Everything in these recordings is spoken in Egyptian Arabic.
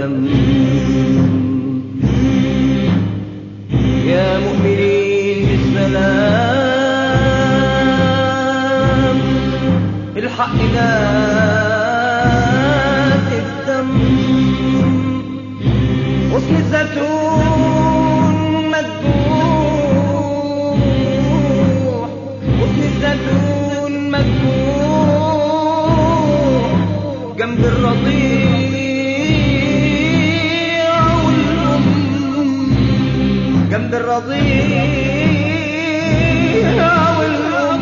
الدم يا مؤمنين بالسلام الحق ذات الدم غصن الزيتون مذبوح غصن الزيتون مذبوح جنب الرضيع والأم جنب الرضيع والأم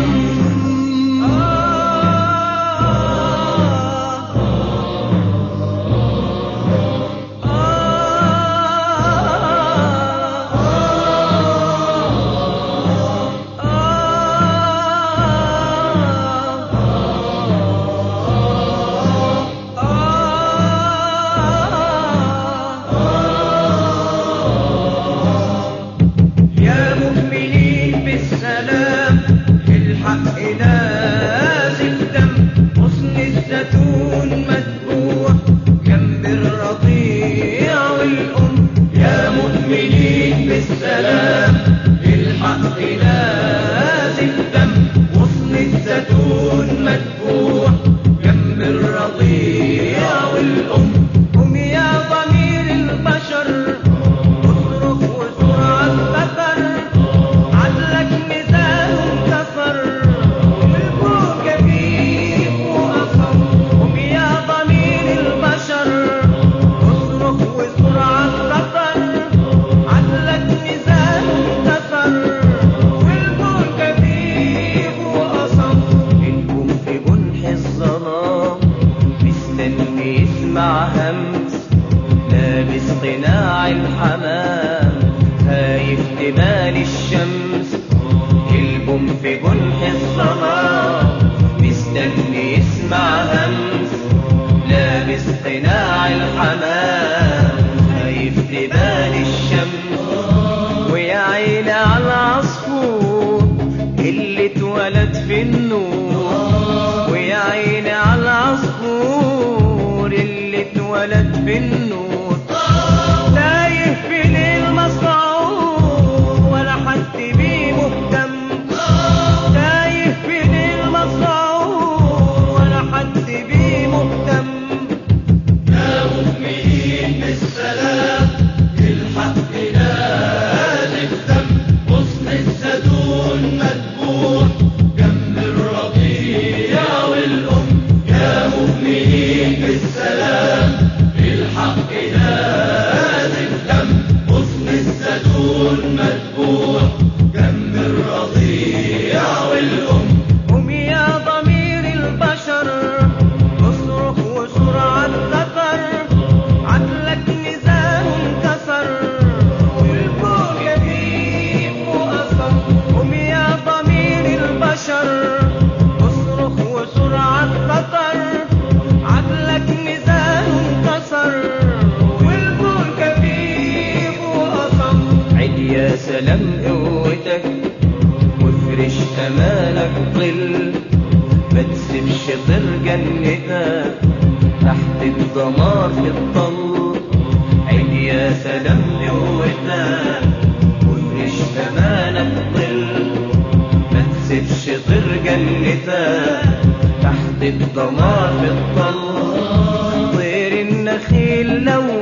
يا مؤمنين بالسلام الحق نازل دم غصن الزيتون مذبوح جنب الرضيع والأم يا مؤمنين بالسلام الحق نازل دم غصن الزيتون مذبوح جنب الرضيع والأم قم يا ضمير البشر اصرخ وسرعة البصر عدلك ميزان كسر ملكوك كبير وأصم قم يا ضمير البشر اصرخ وسرعة البصر عدلك ميزان كسر والكون كبير وأصم الكون في جنح الظلام مستني يسمع همس لابس قناع الحمام خايف تبان الشمس كلبهم في جنح الظلام مستني يسمع همس لابس قناع الحمام خايف تبان الشمس ويا عيني على العصفور اللي اتولد في النور ويا عيني على العصفور اللي اتولد في النور تايه في ليل مسعور ولا حد بيه مهتم تايه في ليل مسعور ولا حد بيه مهتم يا مؤمنين بالسلام الحق نازل دم غصن الزيتون مذبوح جنب الرضيع والأم يا مؤمنين بالسلام الحق نازل دم غصن الزيتون مذبوح جنب الرضيع والأم قم يا ضمير البشر اصرخ وسرعة السفر عدلك ميزان كسر والكون يجيب وأثر قم يا ضمير البشر اصرخ وسرعة السفر عدلك ميزان كسر والكون كبير وأثر عد يا سلام قوتك وافرش امالك ظل ما تسيبش طير جنتك تحت الدمار في الطل عيد يا سلام قوتك وافرش امالك ظل ما تسيبش طير جنتك تحت الدمار في الطل طير النخيل لو